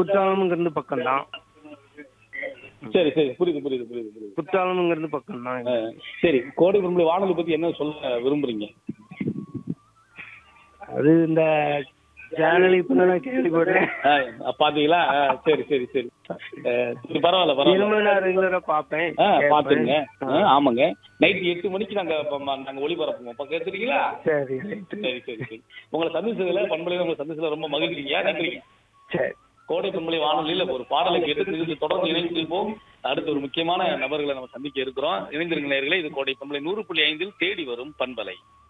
குற்றாலம்ங்கிறது பக்கம் தான் சரி சரி புரியுது புரியுது புரியுது புரியுது குற்றாலம்ங்கிறது பக்கம் தான் ஆ, சரி கோடை பண்பலை வானொலி பத்தி என்ன சொல்ல விரும்புறீங்க அது இந்த சேனல் இப்போ நான் கேள்விப்படுறேன் ஆ, பாத்தீங்களா ஆ, சரி சரி சரி ஆ, சரி பரவாயில்ல பரவாயில்ல இனிமே நான் ரெகுலரா பார்ப்பேன் ஆ கேட்பேன். பாத்துருங்க ஆ. ஆ, ஆமாங்க நைட் எட்டு மணிக்கு நாங்க ப- ம- நாங்க ஒளிபரப்புவோம் அப்ப கேட்டுறீங்களா சரி ரைட்டு சரி சரி சரி உங்களை சந்திச்சதுல பண்பலையில உங்களை சந்திச்சதுல ரொம்ப மகிழ்ச்சிங்க நன்றிங்க சரி கோடை பண்பலை வானொலியில ஒரு பாடலை கேட்டு இது தொடர்ந்து இணைந்திருப்போம் அடுத்து ஒரு முக்கியமான நபர்களை நம்ம சந்திக்க இருக்கிறோம் இணைந்திருங்க நேயர்களே இது கோடை பண்பலை நூறு புள்ளி ஐந்தில் தேடி வரும் பண்பலை